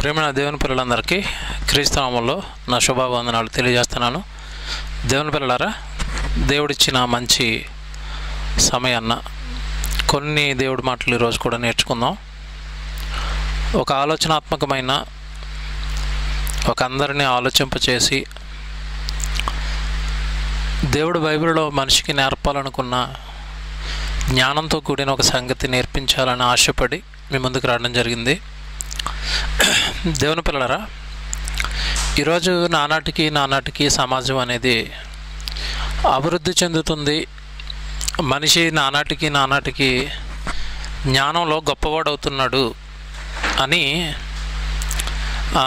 ప్రేమ దేవుని పిల్లలందరికీ క్రీస్తునామంలో నా శుభావందనాలు తెలియజేస్తున్నాను దేవుని పిల్లలారా దేవుడిచ్చిన మంచి సమయాన్న కొన్ని దేవుడి మాటలు ఈరోజు కూడా నేర్చుకుందాం ఒక ఆలోచనాత్మకమైన ఒక అందరినీ ఆలోచింపచేసి దేవుడు బైబిల్లో మనిషికి నేర్పాలనుకున్న జ్ఞానంతో కూడిన ఒక సంగతి నేర్పించాలని ఆశపడి మీ ముందుకు రావడం జరిగింది దేవుని పిల్లరా ఈరోజు నానాటికి నానాటికి సమాజం అనేది అభివృద్ధి చెందుతుంది మనిషి నానాటికి నానాటికి జ్ఞానంలో గొప్పవాడవుతున్నాడు అని ఆ,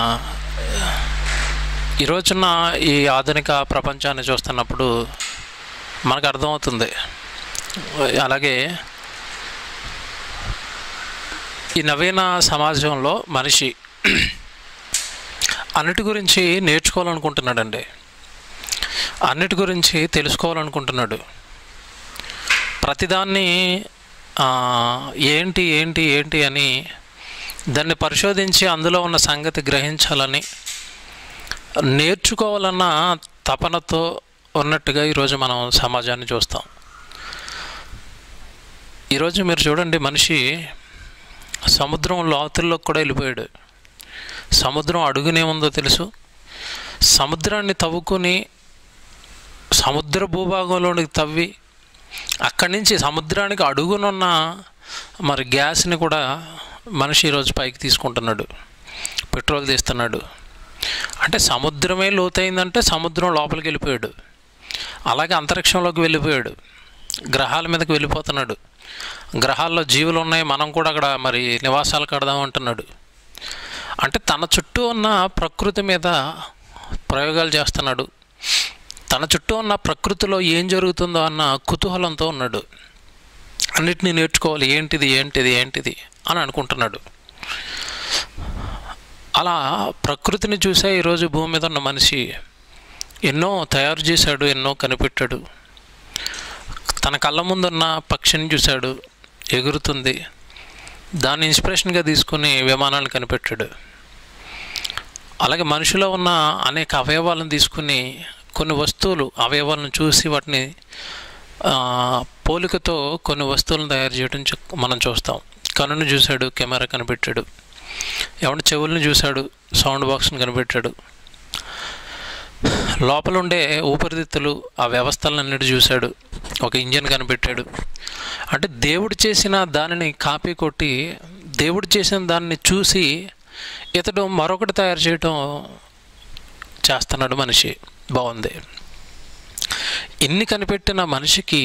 ఈ రోజున ఈ ఆధునిక ప్రపంచాన్ని చూస్తున్నప్పుడు మనకు అర్థమవుతుంది అలాగే ఈ నవీన సమాజంలో మనిషి అన్నిటి గురించి నేర్చుకోవాలనుకుంటున్నాడండి అన్నిటి గురించి తెలుసుకోవాలనుకుంటున్నాడు ప్రతిదాన్ని ఆ, ఏంటి ఏంటి ఏంటి అని దాన్ని పరిశోధించి అందులో ఉన్న సంగతి గ్రహించాలని నేర్చుకోవాలన్న తపనతో ఉన్నట్టుగా ఈరోజు మనం సమాజాన్ని చూస్తాం ఈరోజు మీరు చూడండి మనిషి సముద్రం లోతుల్లోకి కూడా వెళ్ళిపోయాడు సముద్రం అడుగునేముందో తెలుసు సముద్రాన్ని తవ్వుకొని సముద్ర భూభాగంలోనికి తవ్వి అక్కడి నుంచి సముద్రానికి అడుగునున్న మరి గ్యాస్ని కూడా మనిషి ఈరోజు పైకి తీసుకుంటున్నాడు పెట్రోల్ తీస్తున్నాడు అంటే సముద్రమే లోతైందంటే సముద్రం లోపలికి వెళ్ళిపోయాడు అలాగే అంతరిక్షంలోకి వెళ్ళిపోయాడు గ్రహాల మీదకి వెళ్ళిపోతున్నాడు గ్రహాల్లో జీవులు ఉన్నాయి మనం కూడా అక్కడ మరి నివాసాలు కడదాం అంటున్నాడు అంటే తన చుట్టూ ఉన్న ప్రకృతి మీద ప్రయోగాలు చేస్తున్నాడు తన చుట్టూ ఉన్న ప్రకృతిలో ఏం జరుగుతుందో అన్న కుతూహలంతో ఉన్నాడు అన్నిటినీ నేర్చుకోవాలి ఏంటిది ఏంటిది ఏంటిది అని అనుకుంటున్నాడు అలా ప్రకృతిని చూసే ఈరోజు భూమి మీద ఉన్న మనిషి ఎన్నో తయారు చేశాడు ఎన్నో కనిపెట్టాడు తన కళ్ళ ముందున్న పక్షిని చూశాడు ఎగురుతుంది దాన్ని ఇన్స్పిరేషన్గా తీసుకుని విమానాలు కనిపెట్టాడు అలాగే మనిషిలో ఉన్న అనేక అవయవాలను తీసుకుని కొన్ని వస్తువులు అవయవాలను చూసి వాటిని ఆ, పోలికతో కొన్ని వస్తువులను తయారు చేయడం చూ- మనం చూస్తాం కన్నును చూశాడు కెమెరా కనిపెట్టాడు ఎవరి చెవుల్ని చూశాడు సౌండ్ బాక్స్ని కనిపెట్టాడు లోపల ఉండే ఊపిరితిత్తులు ఆ వ్యవస్థలన్నిటి చూశాడు ఒక ఇంజన్ కనిపెట్టాడు అంటే దేవుడు చేసిన దానిని కాపీ కొట్టి దేవుడు చేసిన దాన్ని చూసి ఇతడు మరొకటి తయారు చేయటం చేస్తున్నాడు మనిషి బాగుంది ఇన్ని కనిపెట్టిన మనిషికి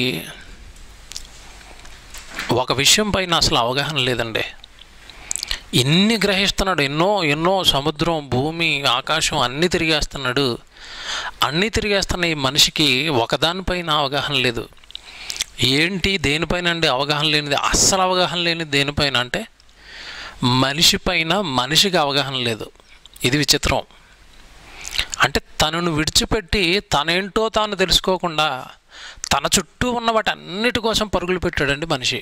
ఒక విషయం పైన అసలు అవగాహన లేదండి ఇన్ని గ్రహిస్తున్నాడు ఎన్నో ఎన్నో సముద్రం భూమి ఆకాశం అన్నీ తిరిగేస్తున్నాడు అన్నీ తిరిగేస్తున్న ఈ మనిషికి ఒకదానిపైన అవగాహన లేదు ఏంటి దేనిపైన అండి అవగాహన లేనిది అస్సలు అవగాహన లేనిది దేనిపైన అంటే మనిషి పైన మనిషికి అవగాహన లేదు ఇది విచిత్రం అంటే తనను విడిచిపెట్టి తనేంటో తాను తెలుసుకోకుండా తన చుట్టూ ఉన్న వాటి అన్నిటి కోసం పరుగులు పెట్టాడండి మనిషి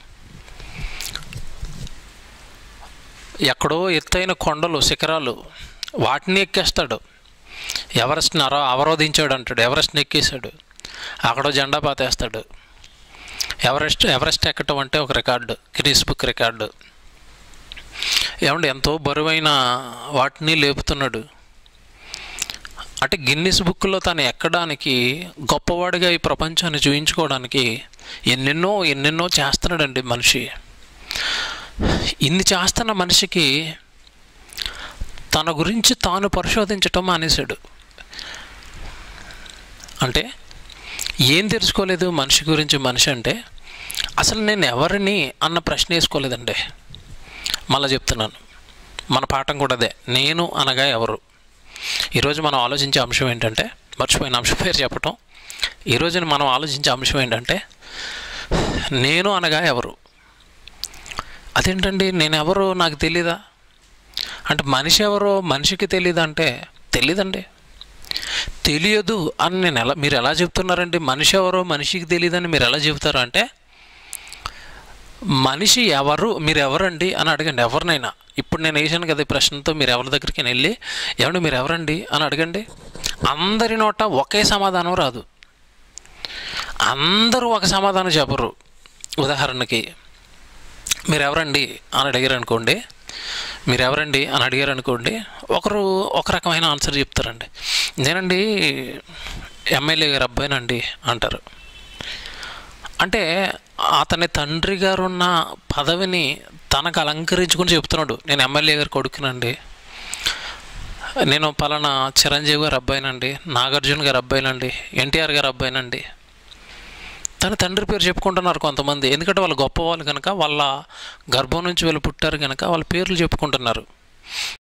ఎక్కడో ఎత్తైన కొండలు శిఖరాలు వాటిని ఎక్కేస్తాడు ఎవరెస్ట్ని అర అవరోధించాడు అంటాడు ఎవరెస్ట్ని ఎక్కేశాడు అక్కడో జెండా పాతేస్తాడు ఎవరెస్ట్ ఎవరెస్ట్ ఎక్కటం అంటే ఒక రికార్డు గిరీస్ బుక్ రికార్డు ఏమంటే ఎంతో బరువైన వాటిని లేపుతున్నాడు అంటే గిన్నిస్ బుక్లో తను ఎక్కడానికి గొప్పవాడిగా ఈ ప్రపంచాన్ని చూయించుకోవడానికి ఎన్నెన్నో ఎన్నెన్నో చేస్తున్నాడండి మనిషి ఇన్ని చేస్తున్న మనిషికి తన గురించి తాను పరిశోధించటం మానేశాడు అంటే ఏం తెలుసుకోలేదు మనిషి గురించి మనిషి అంటే అసలు నేను ఎవరిని అన్న ప్రశ్న వేసుకోలేదండి మళ్ళీ చెప్తున్నాను మన పాఠం కూడా అదే నేను అనగా ఎవరు ఈరోజు మనం ఆలోచించే అంశం ఏంటంటే మర్చిపోయిన అంశం పేరు చెప్పటం ఈరోజు మనం ఆలోచించే అంశం ఏంటంటే నేను అనగా ఎవరు అదేంటండి నేను ఎవరు నాకు తెలీదా అంటే మనిషి ఎవరో మనిషికి తెలియదు అంటే తెలీదండి తెలియదు అని నేను ఎలా మీరు ఎలా చెప్తున్నారండి మనిషి ఎవరో మనిషికి తెలియదని మీరు ఎలా చెప్తారు అంటే మనిషి ఎవరు మీరు ఎవరండి అని అడగండి ఎవరినైనా ఇప్పుడు నేను వేసాను కదా ఈ ప్రశ్నతో మీరు ఎవరి దగ్గరికి వెళ్ళి ఏమండి మీరు ఎవరండి అని అడగండి అందరి నోట ఒకే సమాధానం రాదు అందరూ ఒక సమాధానం చెప్పరు ఉదాహరణకి మీరు ఎవరండి అని అడిగారు అనుకోండి మీరు ఎవరండి అని అడిగారు అనుకోండి ఒకరు ఒక రకమైన ఆన్సర్ చెప్తారండి నేనండి ఎమ్మెల్యే గారు అబ్బాయినండి అంటారు అంటే అతని తండ్రి గారు ఉన్న పదవిని తనకు అలంకరించుకుని చెప్తున్నాడు నేను ఎమ్మెల్యే గారు కొడుకునండి నేను పలానా చిరంజీవి గారు అబ్బాయినండి నాగార్జున గారు అబ్బాయినండి ఎన్టీఆర్ గారు అబ్బాయినండి తన తండ్రి పేరు చెప్పుకుంటున్నారు కొంతమంది ఎందుకంటే వాళ్ళు గొప్పవాళ్ళు కనుక వాళ్ళ గర్భం నుంచి వీళ్ళు పుట్టారు కనుక వాళ్ళ పేర్లు చెప్పుకుంటున్నారు